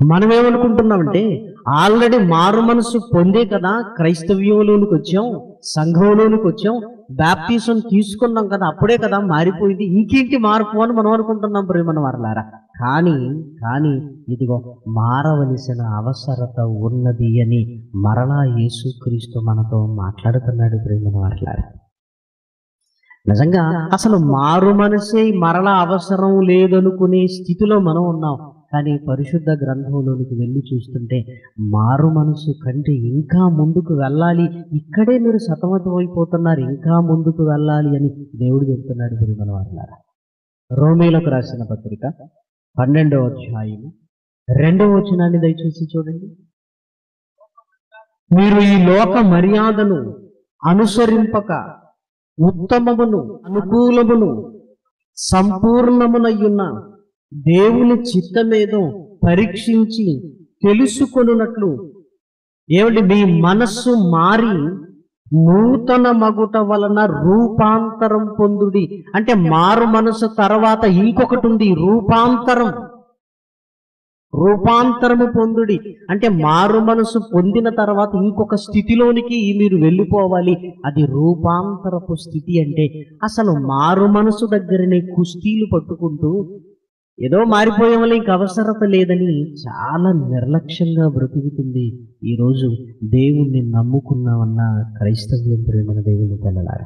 మనం ఏమనుకుంటున్నామంటే ఆల్రెడీ మారు మనసు పొందే కదా క్రైస్తవ్యంలోనికి వచ్చాం సంఘంలోనికి వచ్చాం బ్యాప్టిజం తీసుకున్నాం కదా అప్పుడే కదా మారిపోయింది ఇంకేంటి మార్పు అని మనం అనుకుంటున్నాం ప్రేమను వారలారా కానీ కానీ ఇదిగో మారవలసిన అవసరత ఉన్నది అని మరలా యేసుక్రీస్తు మనతో మాట్లాడుతున్నాడు ప్రేమను వారలారా నిజంగా అసలు మారు మనసే మరలా అవసరం లేదనుకునే స్థితిలో మనం ఉన్నాం కానీ పరిశుద్ధ గ్రంథంలోనికి వెళ్ళి చూస్తుంటే మారు మనసు కంటే ఇంకా ముందుకు వెళ్ళాలి ఇక్కడే మీరు సతమతం అయిపోతున్నారు ఇంకా ముందుకు వెళ్ళాలి అని దేవుడు చెప్తున్నాడు ప్రియమైన వారులారా రోమేలకు రాసిన పత్రిక పన్నెండవ అధ్యాయం రెండవ వచనాన్ని దయచేసి చూడండి మీరు ఈ లోక మర్యాదను అనుసరింపక ఉత్తమమును అనుకూలమును సంపూర్ణమునయ్యున్న దేవుని చిత్తమేదో పరీక్షించి తెలుసుకొనున్నట్లు ఏమిటి మీ మనస్సు మారి నూతన మగుట వలన రూపాంతరం పొందుడి అంటే మారు మనసు తర్వాత ఇంకొకటి ఉంది రూపాంతరం రూపాంతరము పొందుడి అంటే మారు మనసు పొందిన తర్వాత ఇంకొక స్థితిలోనికి మీరు వెళ్ళిపోవాలి అది రూపాంతరపు స్థితి అంటే అసలు మారు మనసు దగ్గరనే కుస్తీలు పట్టుకుంటూ ఏదో మారిపోయామని ఇంక అవసరత లేదని చాలా నిర్లక్ష్యంగా బ్రతుకుతుంది ఈరోజు దేవుణ్ణి నమ్ముకున్నామన్న క్రైస్తవ్యం ప్రేమన దేవుని పిల్లలారా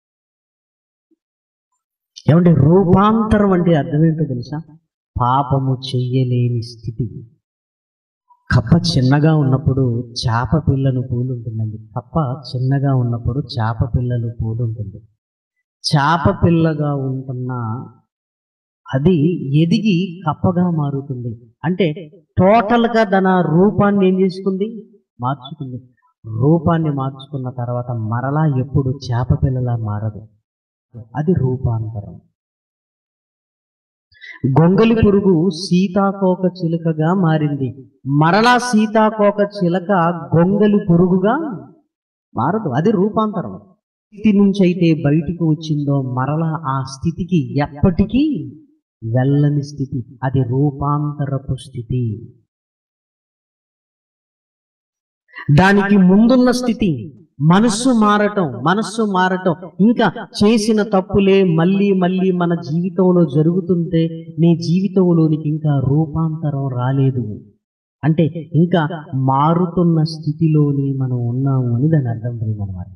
ఏమంటే రూపాంతరం అంటే అర్థం ఏంటో తెలుసా పాపము చెయ్యలేని స్థితి కప్ప చిన్నగా ఉన్నప్పుడు చేప పిల్లను పూలు ఉంటుందండి కప్ప చిన్నగా ఉన్నప్పుడు చేప పిల్లలు పూలు ఉంటుంది చేప పిల్లగా ఉంటున్న అది ఎదిగి కప్పగా మారుతుంది అంటే టోటల్ గా తన రూపాన్ని ఏం చేసుకుంది మార్చుకుంది రూపాన్ని మార్చుకున్న తర్వాత మరలా ఎప్పుడు చేప పిల్లలా మారదు అది రూపాంతరం గొంగలి పురుగు సీతాకోక చిలుకగా మారింది మరలా సీతాకోక చిలక గొంగలి పురుగుగా మారదు అది రూపాంతరం స్థితి నుంచి అయితే బయటకు వచ్చిందో మరలా ఆ స్థితికి ఎప్పటికీ వెళ్ళని స్థితి అది రూపాంతరపు స్థితి దానికి ముందున్న స్థితి మనస్సు మారటం మనస్సు మారటం ఇంకా చేసిన తప్పులే మళ్ళీ మళ్ళీ మన జీవితంలో జరుగుతుంటే నీ జీవితంలోనికి ఇంకా రూపాంతరం రాలేదు అంటే ఇంకా మారుతున్న స్థితిలోని మనం ఉన్నాము అని దాని అర్థం ప్రియమన్నమాట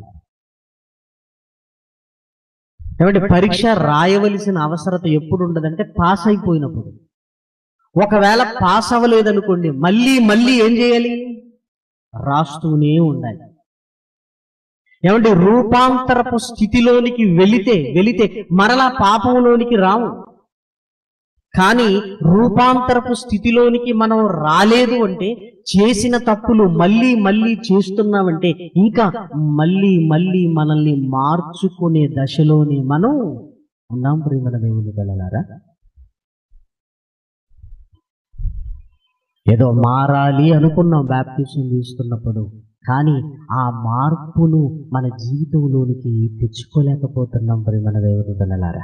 ఏమంటే పరీక్ష రాయవలసిన అవసరత ఎప్పుడు ఉండదంటే పాస్ అయిపోయినప్పుడు ఒకవేళ పాస్ అవ్వలేదనుకోండి మళ్ళీ మళ్ళీ ఏం చేయాలి రాస్తూనే ఉండాలి ఏమంటే రూపాంతరపు స్థితిలోనికి వెళితే వెళితే మరలా పాపంలోనికి రావు కానీ రూపాంతరపు స్థితిలోనికి మనం రాలేదు అంటే చేసిన తప్పులు మళ్ళీ మళ్ళీ చేస్తున్నామంటే ఇంకా మళ్ళీ మళ్ళీ మనల్ని మార్చుకునే దశలోనే మనం ఉన్నాం ప్రియమైన దేవుని వెళ్ళలారా ఏదో మారాలి అనుకున్నాం బ్యాప్టిజం తీసుకున్నప్పుడు కానీ ఆ మార్పును మన జీవితంలోనికి తెచ్చుకోలేకపోతున్నాం ప్రియమైన దేవుని వెళ్ళలారా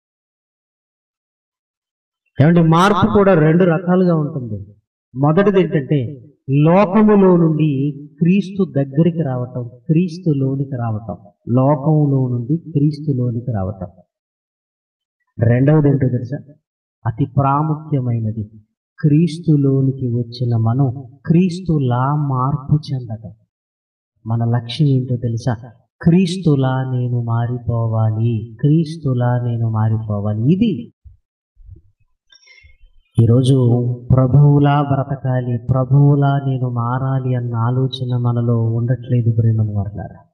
ఏమంటే మార్పు కూడా రెండు రకాలుగా ఉంటుంది మొదటిది ఏంటంటే లోకములో నుండి క్రీస్తు దగ్గరికి రావటం క్రీస్తులోనికి రావటం లోకములో నుండి క్రీస్తులోనికి రావటం రెండవది ఏంటో తెలుసా అతి ప్రాముఖ్యమైనది క్రీస్తులోనికి వచ్చిన మనం క్రీస్తులా మార్పు చెందటం మన లక్ష్యం ఏంటో తెలుసా క్రీస్తులా నేను మారిపోవాలి క్రీస్తులా నేను మారిపోవాలి ఇది ఈరోజు ప్రభువులా బ్రతకాలి ప్రభువులా నేను మారాలి అన్న ఆలోచన మనలో ఉండట్లేదు ప్రేమను వర్గారా